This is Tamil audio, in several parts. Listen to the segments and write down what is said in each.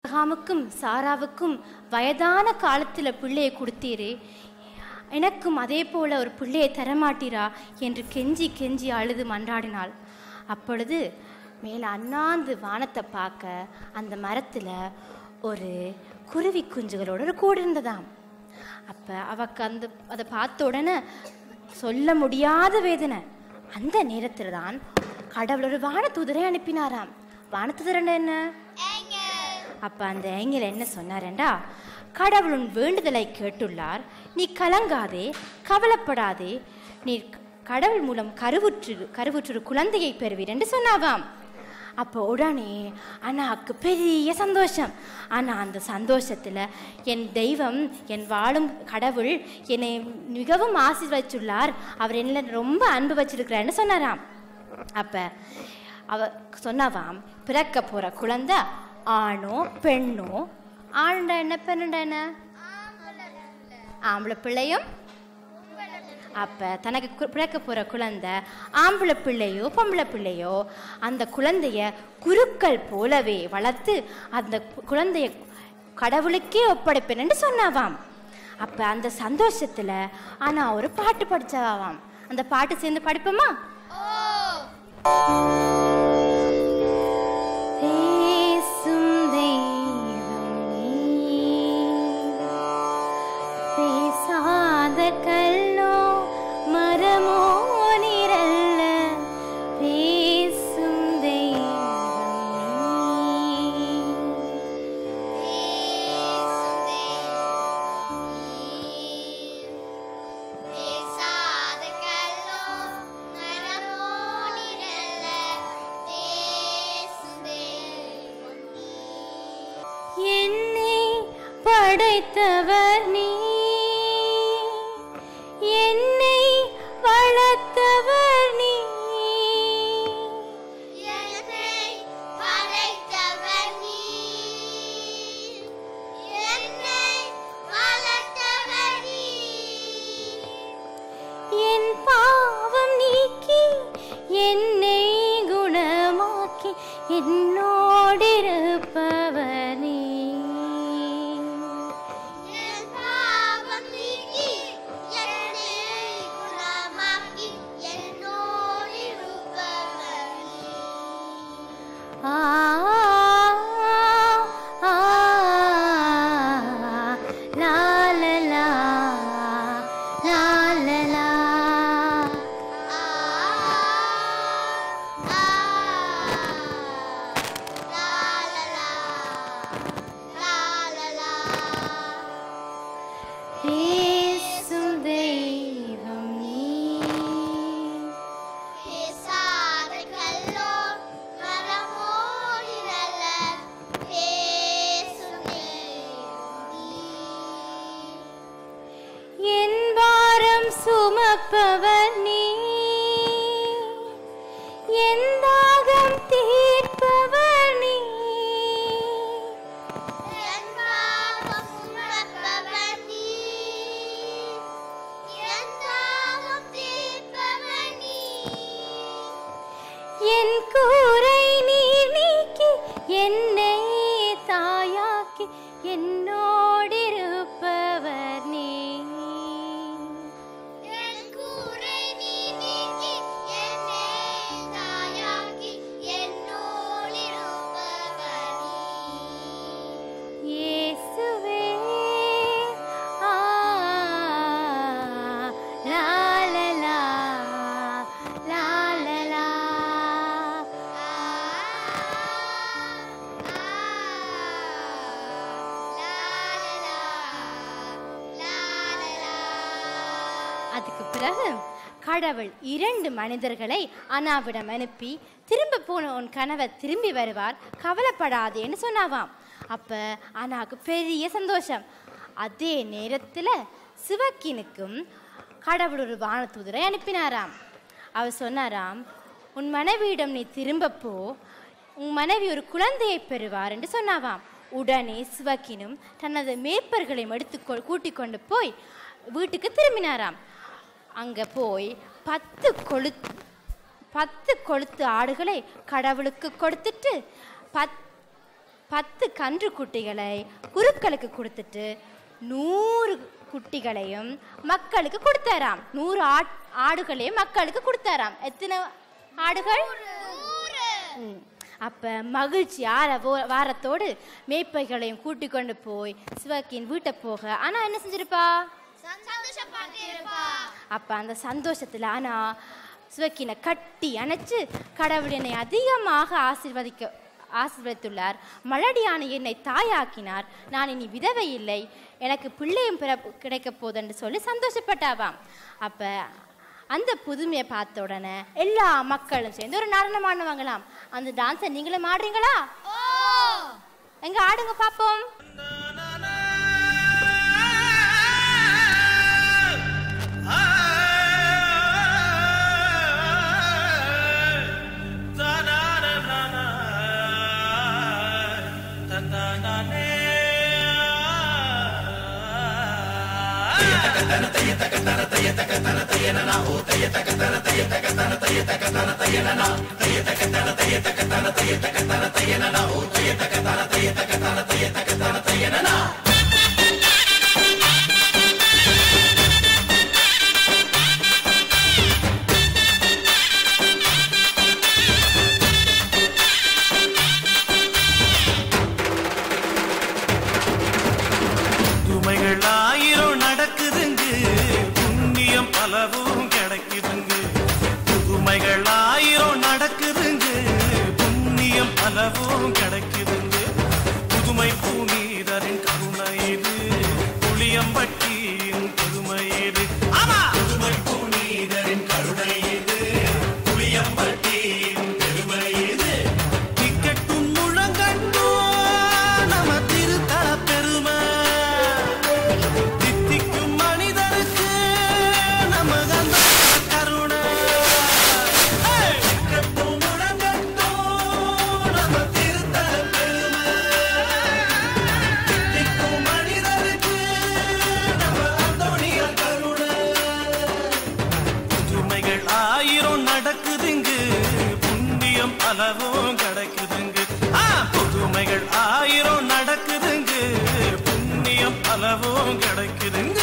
ஆபிரகாமுக்கும் சாராவுக்கும் வயதான காலத்தில் பிள்ளையை கொடுத்தீரே எனக்கும் அதே போல ஒரு பிள்ளையை தரமாட்டீரா என்று கெஞ்சி கெஞ்சி அழுது மன்றாடினாள் அப்பொழுது மேலே அண்ணாந்து வானத்தை பார்க்க அந்த மரத்தில் ஒரு குருவி குஞ்சுகளோட ஒரு கூடு இருந்ததாம் அப்போ அவக்கு அந்த அதை பார்த்த உடனே சொல்ல முடியாத வேதனை அந்த நேரத்தில் தான் கடவுள் ஒரு வானதூதரை அனுப்பினாராம் வானதூதரன் என்ன அப்ப அந்த ஏங்கல் என்ன சொன்னாரண்டா கடவுள் உன் வேண்டுதலை கேட்டுள்ளார் நீ கலங்காதே கவலைப்படாதே நீ கடவுள் மூலம் கருவுற்று கருவுற்று குழந்தையை பெறுவீர் என்று சொன்னாவாம் அப்போ உடனே அண்ணாக்கு பெரிய சந்தோஷம் ஆனால் அந்த சந்தோஷத்தில் என் தெய்வம் என் வாழும் கடவுள் என்னை மிகவும் ஆசீர்வதிச்சுள்ளார் அவர் என்ன ரொம்ப அன்பு வச்சிருக்கிறாருன்னு சொன்னாராம் அப்போ அவ சொன்னவாம் பிறக்க போகிற குழந்தை ஆணோ பெண்ணோ ஆண்ட என்ன பெண்ணுண்ட என்ன ஆம்பளை பிள்ளையும் அப்போ தனக்கு கு- பிறக்க போகிற குழந்தை ஆம்பளை பிள்ளையோ பொம்பளை பிள்ளையோ அந்த குழந்தைய குருக்கள் போலவே வளர்த்து அந்த கு- குழந்தைய கடவுளுக்கே ஒப்படைப்பேன்னு சொன்னாவாம் அப்போ அந்த சந்தோஷத்தில் ஆனால் ஒரு பாட்டு படிச்சவாம் அந்த பாட்டு சேர்ந்து படிப்போமா பேசும் தெய்வம் நீ பேசாத கல்லோ மரமோ நிரல்ல பேசும் தெய்வம் நீ பேசாத கல்லோ மரமோ நிழல்ல பேசுதே என்னை படைத்தவர் நீ என்னை வளர்த்தவர் நீ என்னை படைத்தவர் நீ என்னை வளர்த்தவர் நீ என் பாவம் நீக்கி என்னை குணமாக்கி என்னோடிருப்பவர் நீ என் பாவம் நீக்கி என்னை குணமாக்கி என்னோடு இருப்பவர் நீ ஆ ஆ, லா லா லா லா லா லா பேசும் தெய்வம் நீ என் பாரம் சுமப்பவர் நீ என் தாகம் தீர்ப்பவர் நீ என் கூரை நீர் நீக்கி என்னை தாயாக்கி என்னோடிருப்பவர் நீ இயேசுவே ஆ லா லா லா லா லா லா அதுக்கு பிறகு கடவுள் இரண்டு மனிதர்களை அனாவிடம் அனுப்பி திரும்ப போன உன் கணவர் திரும்பி வருவார் கவலைப்படாதேன்னு சொன்னாவாம் அப்ப அனாவுக்கு பெரிய சந்தோஷம் அதே நேரத்தில் சிவக்கினுக்கும் கடவுள் ஒரு வானதூதரை அனுப்பினாராம் அவர் சொன்னாராம் உன் மனைவியிடம் நீ திரும்ப போ உன் மனைவி ஒரு குழந்தையை பெறுவார் என்று சொன்னாவாம் உடனே சிவக்கினும் தனது மேய்ப்பர்களையும் எடுத்து கொ- கூட்டிக் கொண்டு போய் வீட்டுக்கு திரும்பினாராம் அங்கே போய் பத்து கொழு பத்து கொளுத்து ஆடுகளை கடவுளுக்கு கொடுத்துட்டு பத் பத்து கன்று குட்டிகளை குருக்களுக்கு கொடுத்துட்டு நூறு குட்டிகளையும் மக்களுக்கு கொடுத்தாராம் நூறு ஆட் ஆடுகளையும் மக்களுக்கு கொடுத்தாராம் எத்தனை ஆடுகள் ம். அப்ப மகிழ்ச்சி ஆர வோ- வாரத்தோடு மேய்ப்பைகளையும் கூட்டிக் கொண்டு போய் சிவக்கின் வீட்டை போக ஆனா என்ன செஞ்சிருப்பா சந்தோஷப்பட்டிருப்பா அப்ப அந்த சந்தோஷத்துல ஆனா சிவக்கினை கட்டி அணைச்சு கடவுள் என்னை அதிகமாக ஆசீர்வதிக்க ஆசீர்வதித்துள்ளார் மலடியான என்னை தாயாக்கினார் நான் இனி விதவை இல்லை எனக்கு பிள்ளையும் பிற கிடைக்க போதுன்னு சொல்லி சந்தோஷப்பட்டாவாம் அப்ப அந்த புதுமையை பார்த்த உடனே எல்லா மக்களும் சேர்ந்து ஒரு நடனம் ஆடுவாங்களாம் அந்த டான்ஸை நீங்களும் ஆடுறீங்களா எங்க ஆடுங்க பாப்போம் உமைகள் ஆயிரம் நடக்குதுங்க புண்ணியம் பலவும் கிடைக்குதுங்க புதுமைகள் ஆயிரம் நடக்குதுங்க புண்ணியம் பலவும் கிடைக்குதுங்க புதுமை பூநீதரின் கருணை இது புளியம்பட்டியின் பெருமை இது ஆமா புதுமை பூநீதரின் கருணை இது புளியம்பட்டியின் பெருமை இது திக்கட்டும் முழங்கட்டோ நம திருத்தல பெருமை தித்திக்கும் மனிதருக்கு நம்ம கந்த கருணை ஏய்! திக்கட்டும் முழங்கட்டோ நம திருத்தல பெருமை தித்திக்கும் மனிதருக்கு நம்ம அந்தோணியார் கருணை புதுமைகள் ஆயிரம் நடக்குதுங்க புண்ணியம் பலவும் கிடைக்குதுங்க ஆ, புதுமைகள் ஆயிரம் நடக்குதுங்க புண்ணியம் பலவும் கிடைக்குதுங்க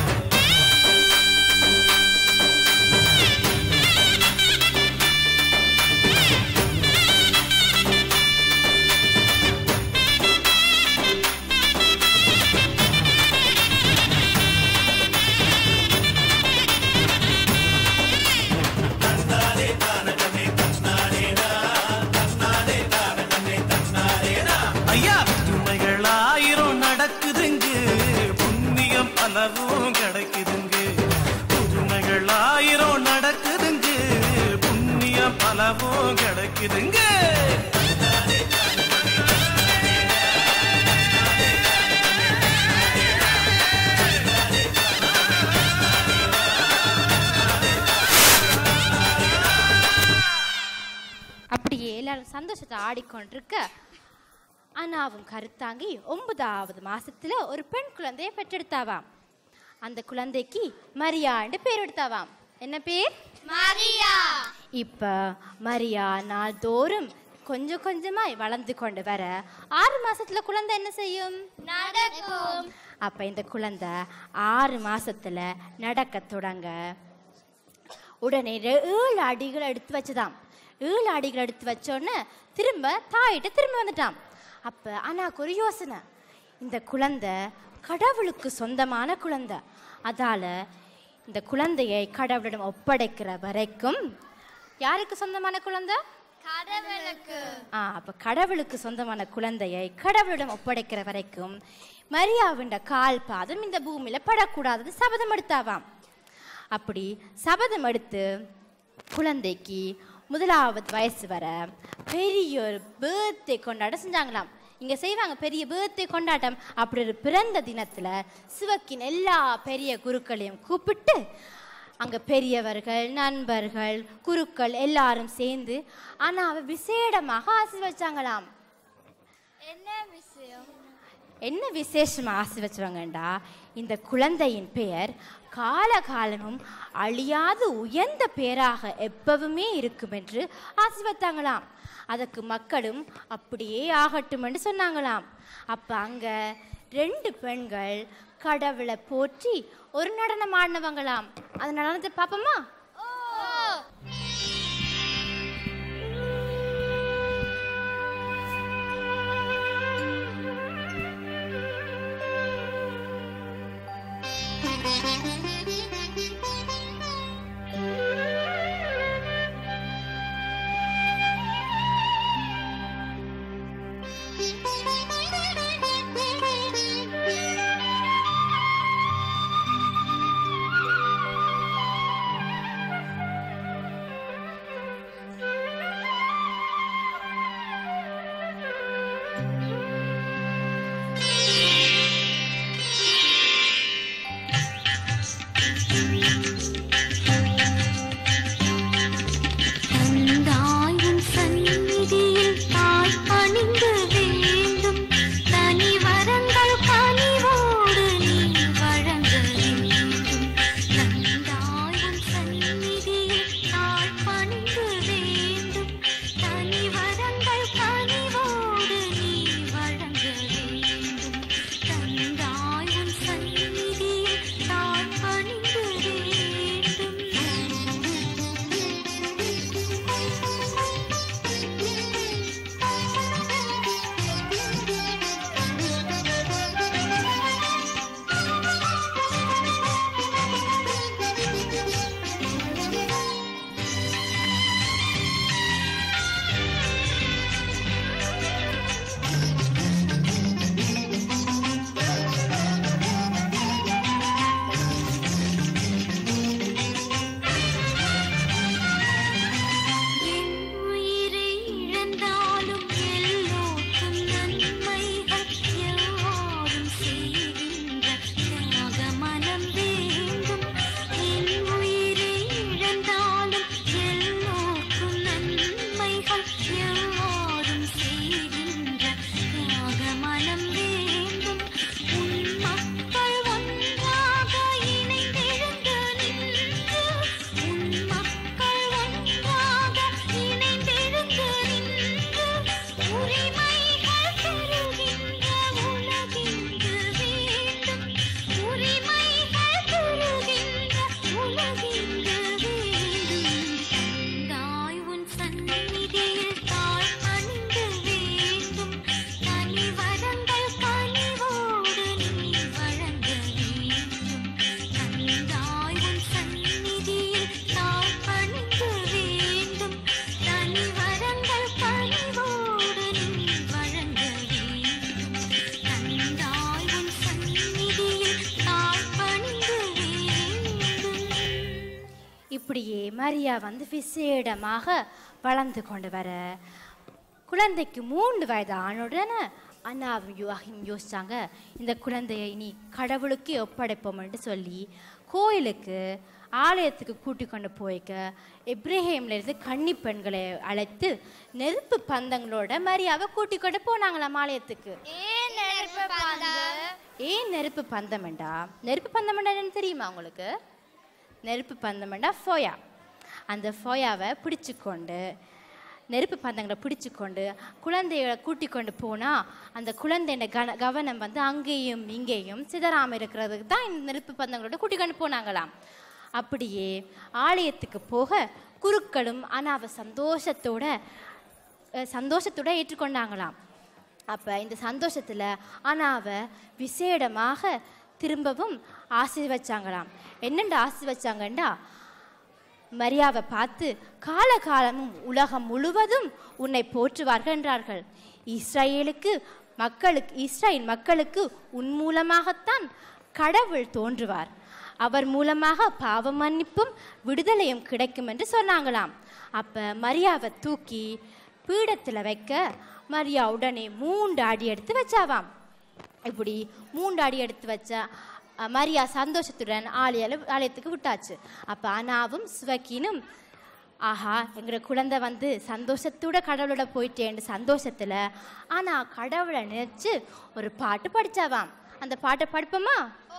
ஐயா புதுமைகள் ஆயிரம் நடக்குதுங்க புண்ணியம் பலவும் கிடைக்குதுங்க புதுமைகள் ஆயிரம் நடக்குதுங்க புண்ணியம் பலவும் கிடைக்குதுங்க அப்படியே எல்லாரும் சந்தோஷத்தை ஆடிக்கொண்டிருக்க அனாவும் கருத்தாங்கி ஒன்பதாவது மாசத்துல ஒரு பெண் குழந்தையை பெற்றெடுத்தாவாம் அந்த குழந்தைக்கு மரியாண்டு பேர் எடுத்தாவாம் என்ன பேர் மரியா இப்ப மரியா நாள்தோறும் கொஞ்சம் கொஞ்சமாய் வளர்ந்து கொண்டு வர ஆறு மாசத்துல குழந்தை என்ன செய்யும் நடக்கும் அப்ப இந்த குழந்தை ஆறு மாசத்துல நடக்க தொடங்க உடனே ரெ- ஏழு அடிகள் எடுத்து வச்சதாம் ஏழு அடிகள் எடுத்து வச்சோடனே திரும்ப தாயிட்ட திரும்ப வந்துட்டான் அப்ப அண்ணாக்கு ஒரு யோசனை இந்த குழந்தை கடவுளுக்கு சொந்தமான குழந்தை அதால இந்த குழந்தையை கடவுளிடம் ஒப்படைக்கிற வரைக்கும் யாருக்கு சொந்தமான குழந்தை கடவுளுக்கு ஆ அப்ப கடவுளுக்கு சொந்தமான குழந்தையை கடவுளிடம் ஒப்படைக்கிற வரைக்கும் மரியாவின் கால் பாதம் இந்த பூமியில படக்கூடாதது சபதம் எடுத்தாவாம் அப்படி சபதம் எடுத்து குழந்தைக்கு முதலாவது வயசு வர பெரிய ஒரு பேர்த்டே கொண்டாட்டம் செஞ்சாங்களாம் இங்க செய்வாங்க பெரிய பேர்த்டே கொண்டாட்டம் அப்படி ஒரு பிறந்த தினத்துல சிவக்கின் எல்லா பெரிய குருக்களையும் கூப்பிட்டு அங்க பெரியவர்கள் நண்பர்கள் குருக்கள் எல்லாரும் சேர்ந்து ஆனா அவ விசேடமாக ஆசீர்வச்சாங்களாம் என்ன விஷயம் என்ன விசேஷமா ஆசிர்வச்சவங்கண்டா இந்த குழந்தையின் பெயர் காலகாலமும் அழியாது உயர்ந்த பெயராக எப்பவுமே இருக்கும் என்று ஆசிர்வத்தாங்களாம் அதற்கு மக்களும் அப்படியே ஆகட்டும் என்று சொன்னாங்களாம் அப்ப அங்க ரெண்டு பெண்கள் கடவுளை போற்றி ஒரு நடனம் ஆடினவங்களாம் அந்த நடனத்தை பார்ப்போமா தந்தாயின் சந்நிதியில் தாய் பணிந்து வேண்டும் தனி வரங்கள் கனிவோடு நீ வழங்க வேண்டும் தந்தாயின் சந்நிதியில் தாய் பணிந்து வேண்டும் தனி வரங்கள் கனிவோடு நீ வழங்க வேண்டும் தந்தாயின் சந்நிதியில் தாய் பணிந்து என் உயிரை இழந்தாலும் எல்லோருக்கும் நன்மைகள் யாரும் செய்கின்ற தியாக மனம் வேண்டும் என் உயிரை இழந்தாலும் எல்லோருக்கும் நன்மைகள் யாரும் செய்கின்ற தியாக மனம் வேண்டும் உன் மக்கள் ஒன்றாக இணைந்தெழுந்து நின்று உன் மக்கள் ஒன்றாக இணைந்தெழுந்து நின்று உரிமைகள் பெறுகின்ற உலகிற்கு வேண்டும் உரிமைகள் பெறுகின்ற உலகிற்கு வேண்டும் தாய் உன் சந்நிதியில் தாய் பணிந்து வேண்டும் தனி வரங்கள் கனிவோடு நீ வழங்க வேண்டும் தந்தாய் உன் சந்நிதியில் தாய் பணிந்து வேண்டும் தனி வரங்கள் கனிவோடு நீ வழங்க வேண்டும் தந்தாய் உன் சந்நிதியில் தாய் பணிந்து வேண்டும் இப்படியே மரியா வந்து விசேடமாக வளர்ந்து கொண்டு வர குழந்தைக்கு மூன்று வயது ஆணுடனே அண்ணாவும் யுவாகியும் யோசிச்சாங்க இந்த குழந்தையை இனி கடவுளுக்கே ஒப்படைப்போம் என்று சொல்லி கோயிலுக்கு ஆலயத்துக்கு கூட்டி கொண்டு போய்க்க இப்ரஹிம்ல இருந்து கன்னி பெண்களை அழைத்து நெருப்பு பந்தங்களோட மரியாவை கூட்டி கொண்டு போனாங்களாம் ஆலயத்துக்கு ஏன் நெருப்பு பந்தம் ஏன் நெருப்பு பந்தமெண்டா நெருப்பு பந்தமெண்டா என்னன்னு தெரியுமா உங்களுக்கு நெருப்பு பந்தமெண்டா ஃபோயா அந்த ஃபோயாவை பிடிச்சுக்கொண்டு நெருப்பு பந்தங்களை பிடிச்சுக்கொண்டு குழந்தையை கூட்டி கொண்டு போனால் அந்த குழந்தையோட கன கவனம் வந்து அங்கேயும் இங்கேயும் சிதறாமல் இருக்கிறதுக்கு தான் இந்த நெருப்பு பந்தங்களோட கூட்டி கொண்டு போனாங்களாம் அப்படியே ஆலயத்துக்கு போக குருக்களும் அனாவ சந்தோஷத்தோட அஹ், சந்தோஷத்தோட ஏற்றுக்கொண்டாங்களாம் அப்போ இந்த சந்தோஷத்தில் அனாவை விசேடமாக திரும்பவும் ஆசீர்வச்சாங்களாம் என்னென்று ஆசீர்வச்சாங்கண்டா மரியாவை பார்த்து காலகாலமும் உலகம் முழுவதும் உன்னை போற்றுவார்கள் என்றார்கள் இஸ்ரேலுக்கு மக்களுக்கு இஸ்ரேல் மக்களுக்கு உன் மூலமாகத்தான் கடவுள் தோன்றுவார் அவர் மூலமாக பாவ மன்னிப்பும் விடுதலையும் கிடைக்கும் என்று சொன்னாங்களாம் அப்ப மரியாவை தூக்கி பீடத்தில் வைக்க மரியா உடனே மூன்று அடி எடுத்து வச்சாவாம் இப்படி மூன்று அடி எடுத்து வச்ச அஹ், மரியா சந்தோஷத்துடன் ஆலய ஆலயத்துக்கு விட்டாச்சு அப்போ அனாவும் சுவக்கீனும் ஆஹா எங்களோட குழந்தை வந்து சந்தோஷத்தோட கடவுளோட போயிட்டேன்னு சந்தோஷத்தில் ஆனால் கடவுளை நினைச்சு ஒரு பாட்டு படிச்சாவாம் அந்த பாட்டை படிப்போமா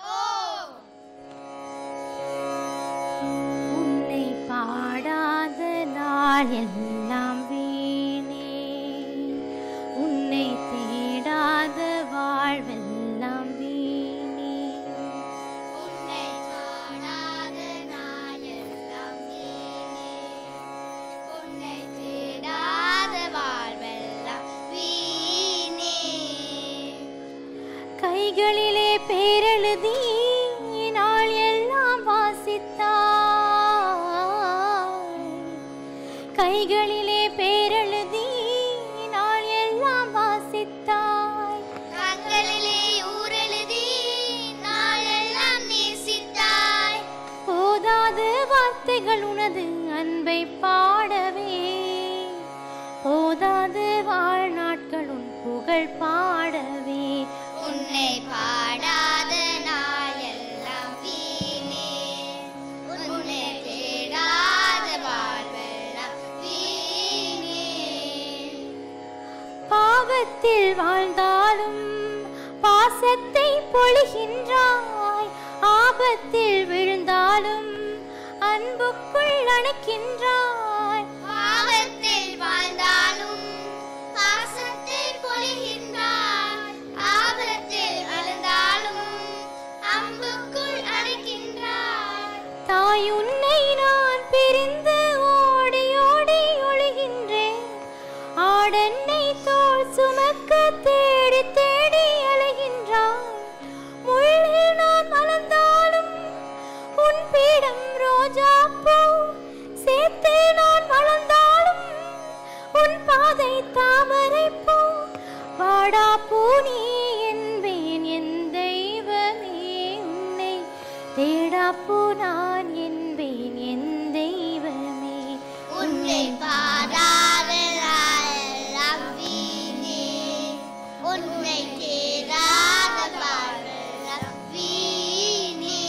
உன்னை பாடாத நாள் எல்லாம் வீணே உன்னை தேடாத வாழ்வெல்லாம் வீணே உன்னை காணாத நாளெல்லாம் வீணே. உன்னை தேடாத வாழ்வெல்லாம் வீணே. கைகளிலே பேரெழுதி நாள் எல்லாம் வாசித்தாய் கைகளிலே பேரெழுதி நாள் எல்லாம் வாசித்தாய் கண்களிலே ஊரெழுதி நாளெல்லாம் நேசித்தாய். போதாது வார்த்தைகள் உனது அன்பை பாடவே போதாது வாழ்நாட்கள் உன் புகழ் பாடவே உன்னை பாடாத நாளெல்லாம் வீணே. உன்னை தேடாத வாழ்வெல்லாம் வீணே. பாவத்தில் வாழ்ந்தாலும் பாசத்தை பொழிகின்றாய் ஆபத்தில் விழுந்தாலும் அன்புக்குள் அணைக்கின்றாய் பாவத்தில் வாழ்ந்தாலும் பாசத்தை பொழிகின்றாய் ஆபத்தில் அழுந்தாலும் அம்புக்குள் அடைக்கின்றாய் தாய் உன்னை நான் பிரிந்து ஓடி ஓடி ஒழுகின்றேன் ஆடென்னை தோள் சுமக்க தேடி தேடி அலைகின்றாய் முள்ளில் நான் மலர்ந்தாலும் உன் பீடம் ரோஜா பூ சேர்த்து நான் வளர்ந்தாலும் உன் பாதை தாமரை பூ வாடா பூ நீ என்பேன் என் தெய்வமே உன்னை தேடா பூ நான் என்பேன் என் தெய்வமே உன்னை பாடாத நாளெல்லாம் வீணே உன்னை தேடாத வாழ்வெல்லாம் வீணே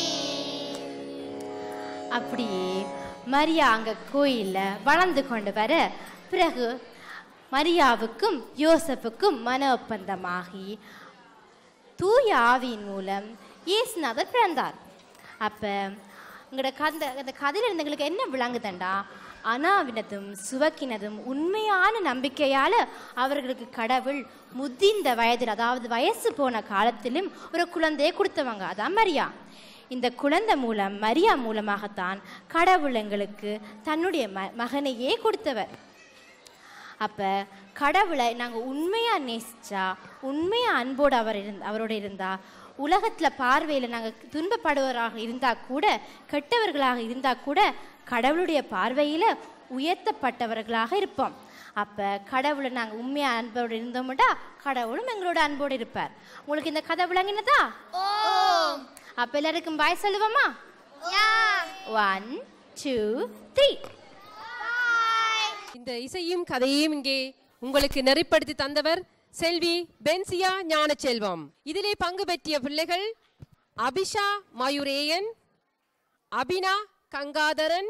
அப்படியே மரியா அங்க கோயில்ல வளர்ந்து கொண்டு வர பிறகு மரியாவுக்கும் யோசப்புக்கும் மன ஒப்பந்தமாகி தூய ஆவியின் மூலம் இயேசுநாதர் பிறந்தார் அப்ப உங்களோட கதை அந்த கதையில இருந்தவங்களுக்கு என்ன விளங்குதண்டா அனாவினதும் சுவக்கினதும் உண்மையான நம்பிக்கையால அவர்களுக்கு கடவுள் முதிர்ந்த வயதில் அதாவது வயசு போன காலத்திலும் ஒரு குழந்தையை கொடுத்தவங்க அதான் மரியா இந்த குழந்தை மூலம் மரியா மூலமாகத்தான் கடவுள் எங்களுக்கு தன்னுடைய ம மகனையே கொடுத்தவர் அப்போ கடவுளை நாங்கள் உண்மையாக நேசிச்சா உண்மையாக அன்போடு அவர் இருந்த அவரோட இருந்தா உலகத்தில் பார்வையில் நாங்கள் துன்பப்படுவராக இருந்தால் கூட கெட்டவர்களாக இருந்தால் கூட கடவுளுடைய பார்வையில் உயர்த்தப்பட்டவர்களாக இருப்போம் அப்போ கடவுளை நாங்கள் உண்மையாக அன்போடு இருந்தோம்டா கடவுளும் எங்களோட அன்போடு இருப்பார் உங்களுக்கு இந்த கதை விளங்கினதா அப்போ எல்லாருக்கும் பாய் சொல்லுவோமா ஒன் டூ த்ரீ இந்த இசையும் கதையும் இங்கே உங்களுக்கு நெறிப்படுத்தி தந்தவர் செல்வி பென்சியா ஞானச்செல்வம் இதிலே பங்கு பெற்றிய பிள்ளைகள் அபிஷா மயூரேயன் அபினா கங்காதரன்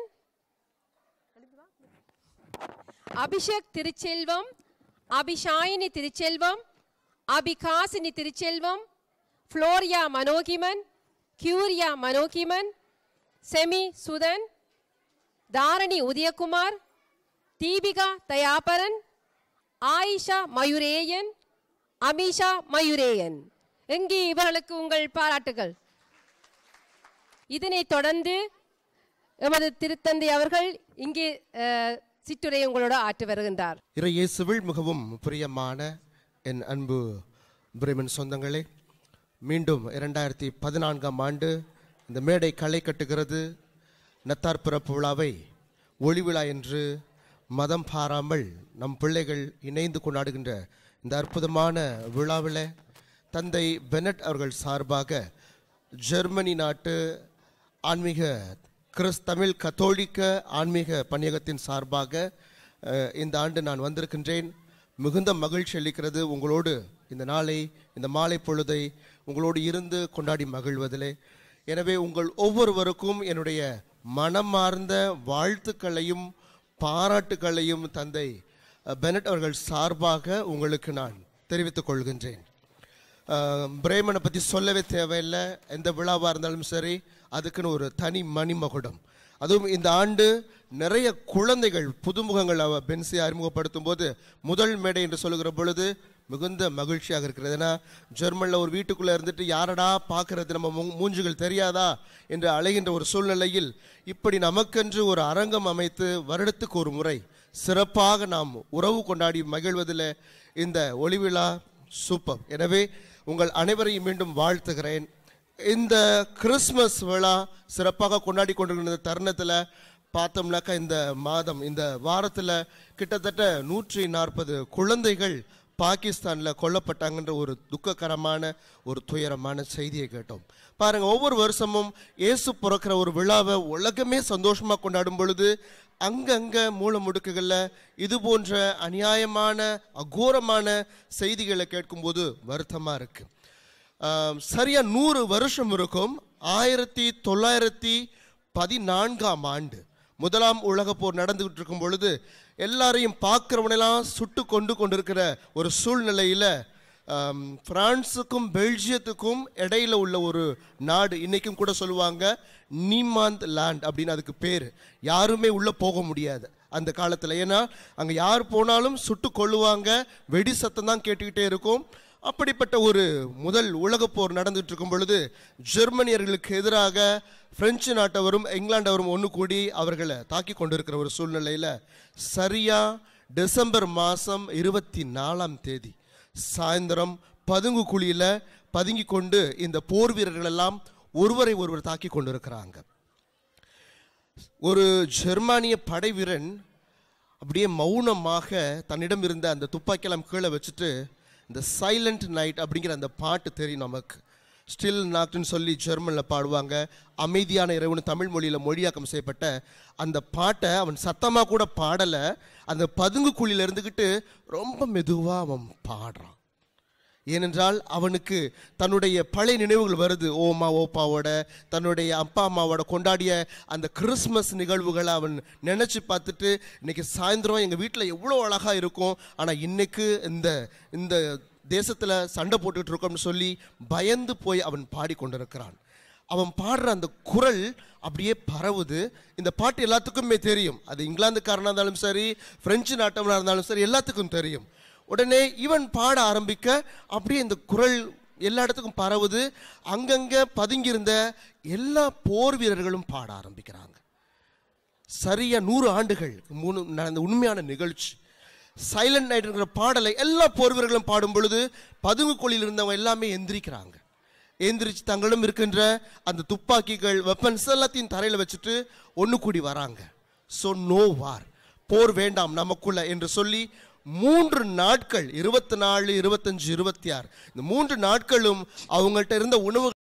அபிஷேக் திருச்செல்வம் அபிஷாயினி திருச்செல்வம் அபிகாசினி திருச்செல்வம் ஃப்ளோரியா மனோகிமன் கியூரியா மனோகிமன் செமி சுதன் தாரணி உதயகுமார் தீபிகா தயாபரன் ஆயிஷா மயூரேயன் அமிஷா மயூரேயன் எங்கே இவர்களுக்கு உங்கள் பாராட்டுகள் இதனைத் தொடர்ந்து எமது திருத்தந்தை அவர்கள் இங்கே அஹ், சிற்றுரை உங்களோட ஆற்றி வருகின்றார் இறை இயேசுவில் மிகவும் பிரியமான என் அன்பு பிரேமன் சொந்தங்களே மீண்டும் இரண்டாயிரத்தி பதினான்காம் ஆண்டு இந்த மேடை களை கட்டுகிறது நத்தார் பிறப்பு விழாவை ஒளி விழா என்று மதம் பாராமல் நம் பிள்ளைகள் இணைந்து கொண்டாடுகின்ற இந்த அற்புதமான விழாவில் தந்தை பெனட் அவர்கள் சார்பாக ஜெர்மனி நாட்டு ஆன்மீக கிறிஸ் தமிழ் கத்தோலிக்க ஆன்மீக பணியகத்தின் சார்பாக அஹ், இந்த ஆண்டு நான் வந்திருக்கின்றேன் மிகுந்த மகிழ்ச்சி அளிக்கிறது உங்களோடு இந்த நாளை இந்த மாலை பொழுதை உங்களோடு இருந்து கொண்டாடி மகிழ்வதிலே எனவே உங்கள் ஒவ்வொருவருக்கும் என்னுடைய மனமார்ந்த வாழ்த்துக்களையும் பாராட்டுகளையும் தந்தை அஹ், பெனட் அவர்கள் சார்பாக உங்களுக்கு நான் தெரிவித்துக் கொள்கின்றேன் அஹ், பிரேமனை பற்றி சொல்லவே தேவையில்லை எந்த விழாவாக இருந்தாலும் சரி அதுக்குன்னு ஒரு தனி மணிமகுடம் அதுவும் இந்த ஆண்டு நிறைய குழந்தைகள் புதுமுகங்கள் அவ பென்சி அறிமுகப்படுத்தும் போது முதல் மேடை என்று சொல்லுகிற பொழுது மிகுந்த மகிழ்ச்சியாக இருக்கிறது ஏன்னா ஜெர்மனில் ஒரு வீட்டுக்குள்ளே இருந்துட்டு யாரடா பார்க்கறது நம்ம மூ- மூஞ்சுகள் தெரியாதா என்று அலைகின்ற ஒரு சூழ்நிலையில் இப்படி நமக்கென்று ஒரு அரங்கம் அமைத்து வருடத்துக்கு ஒரு முறை சிறப்பாக நாம் உறவு கொண்டாடி மகிழ்வதில் இந்த ஒளிவிழா சூப்பர் எனவே உங்கள் அனைவரையும் மீண்டும் வாழ்த்துகிறேன் இந்த கிறிஸ்மஸ் விழா சிறப்பாக கொண்டாடி கொண்டிருக்கிற இந்த தருணத்தில் பார்த்தோம்னாக்கா இந்த மாதம் இந்த வாரத்தில் கிட்டத்தட்ட நூற்றி நாற்பது குழந்தைகள் பாகிஸ்தானில் கொல்லப்பட்டாங்கன்ற ஒரு துக்ககரமான ஒரு துயரமான செய்தியை கேட்டோம் பாருங்க ஒவ்வொரு வருஷமும் இயேசு பிறக்கிற ஒரு விழாவை உலகமே சந்தோஷமாக கொண்டாடும் பொழுது அங்கங்க மூல முடுக்குகளில் இது போன்ற அநியாயமான அகோரமான செய்திகளை கேட்கும்போது வருத்தமாக இருக்கு ஆம், சரியா நூறு வருஷம் இருக்கும் ஆயிரத்தி தொள்ளாயிரத்தி பதினான்காம் ஆண்டு முதலாம் உலகப் போர் நடந்துகிட்டு இருக்கும் பொழுது எல்லாரையும் பார்க்கிறவனெல்லாம் சுட்டு கொண்டு கொண்டிருக்கிற ஒரு சூழ்நிலையில் ஆம், பிரான்சுக்கும் பெல்ஜியத்துக்கும் இடையில உள்ள ஒரு நாடு இன்னைக்கும் கூட சொல்லுவாங்க நீமாந்த் லேண்ட் அப்படின்னு அதுக்கு பேர் யாருமே உள்ளே போக முடியாது அந்த காலத்தில் ஏன்னா அங்கே யார் போனாலும் சுட்டு கொள்ளுவாங்க வெடி சத்தம் தான் கேட்டுக்கிட்டே இருக்கும் அப்படிப்பட்ட ஒரு முதல் உலகப் போர் நடந்துட்டு இருக்கும் பொழுது ஜெர்மனியர்களுக்கு எதிராக பிரெஞ்சு நாட்டவரும் இங்கிலாண்டவரும் ஒன்று கூடி அவர்களை தாக்கி கொண்டிருக்கிற ஒரு சூழ்நிலையில் சரியா டிசம்பர் மாதம் இருபத்தி நாலாம் தேதி சாயந்தரம் பதுங்கு குழியில் பதுங்கி கொண்டு இந்த போர் வீரர்கள் எல்லாம் ஒருவரை ஒருவர் தாக்கி கொண்டிருக்கிறாங்க ஒரு ஜெர்மானிய படை வீரன் அப்படியே மௌனமாக தன்னிடம் இருந்த அந்த துப்பாக்கியெல்லாம் கீழே வச்சுட்டு இந்த சைலண்ட் நைட் அப்படிங்கிற அந்த பாட்டு தெரியும் நமக்கு ஸ்டில் நாக்ட்னு சொல்லி ஜெர்மனில் பாடுவாங்க அமைதியான இரவுன்னு தமிழ் மொழியில் மொழியாக்கம் செய்யப்பட்ட அந்த பாட்டை அவன் சத்தமாக கூட பாடலை அந்த பதுங்கு குழியில் இருந்துக்கிட்டு ரொம்ப மெதுவாக அவன் பாடுறான் ஏனென்றால் அவனுக்கு தன்னுடைய பழைய நினைவுகள் வருது ஓமா ஓப்பாவோட தன்னுடைய அப்பா அம்மாவோட கொண்டாடிய அந்த கிறிஸ்மஸ் நிகழ்வுகளை அவன் நினச்சி பார்த்துட்டு இன்னைக்கு சாயந்தரம் எங்கள் வீட்டில் எவ்வளோ அழகாக இருக்கும் ஆனால் இன்னைக்கு இந்த இந்த தேசத்தில் சண்டை போட்டுட்டு இருக்கோம்னு சொல்லி பயந்து போய் அவன் பாடிக்கொண்டிருக்கிறான் அவன் பாடுற அந்த குரல் அப்படியே பரவுது இந்த பாட்டு எல்லாத்துக்குமே தெரியும் அது இங்கிலாந்துக்காரனாக இருந்தாலும் சரி பிரெஞ்சு நாட்டவனாக இருந்தாலும் சரி எல்லாத்துக்கும் தெரியும் உடனே இவன் பாட ஆரம்பிக்க அப்படியே இந்த குரல் எல்லா இடத்துக்கும் பரவுது அங்கங்கே பதுங்கியிருந்த எல்லா போர் வீரர்களும் பாட ஆரம்பிக்கிறாங்க சரியா நூறு ஆண்டுகள் மூணு நடந்த உண்மையான நிகழ்ச்சி சைலண்ட் நைட்ங்கிற பாடலை எல்லா போர் வீரர்களும் பாடும் பொழுது பதுங்கு குழியில் இருந்தவங்க எல்லாமே எந்திரிக்கிறாங்க எந்திரிச்சு தங்களும் இருக்கின்ற அந்த துப்பாக்கிகள் வெப்பன்ஸ் எல்லாத்தையும் தரையில் வச்சுட்டு ஒன்று கூடி வராங்க ஸோ நோ வார் போர் வேண்டாம் நமக்குள்ள என்று சொல்லி மூன்று நாட்கள் இருபத்தி நாலு இருபத்தஞ்சு இருபத்தி ஆறு இந்த மூன்று நாட்களும் அவங்கள்ட்ட இருந்த உணவு